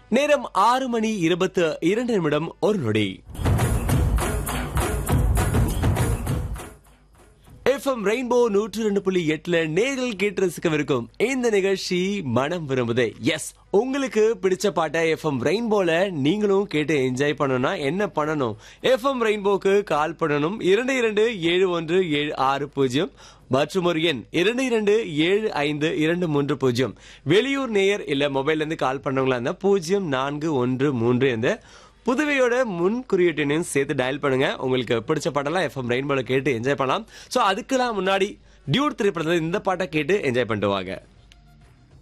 நேரம் ஆறு மணி இருபத்து இரண்டு நிமிடம் ஒரு நொடி எஃப்எம் ரெயின்போ நூற்று ரெண்டு புள்ளி எட்டுல நேரில் கேட்டு ரசிக்கவிருக்கும் இந்த நிகழ்ச்சி மனம் விரும்புதே எஸ் உங்களுக்கு பிடிச்ச பாட்டை எஃப்எம் ரெயின்போல நீங்களும் கேட்டு என்ஜாய் பண்ணணும்னா என்ன பண்ணணும் எஃப்எம் ரெயின்போக்கு கால் பண்ணணும் இரண்டு இரண்டு ஏழு ஒன்று ஏழு ஆறு பூஜ்ஜியம் மற்றும் ஒரு எண் இரண்டு இரண்டு ஏழு ஐந்து இரண்டு மூன்று பூஜ்ஜியம் வெளியூர் நேயர் இல்ல மொபைல்ல இருந்து கால் பண்ணவங்களா இருந்தா பூஜ்ஜியம் நான்கு ஒன்று மூன்று இந்த புதுவையோட முன் குறியீட்டையும் சேர்த்து டயல் பண்ணுங்க உங்களுக்கு பிடிச்ச பாட்டெல்லாம் எஃப்எம் ரெயின்போல கேட்டு என்ஜாய் பண்ணலாம் சோ அதுக்கெல்லாம் முன்னாடி டியூட் திரைப்படத்துல இந்த பாட்டை கேட்டு என்ஜாய் பண்ணிட்டு வாங்க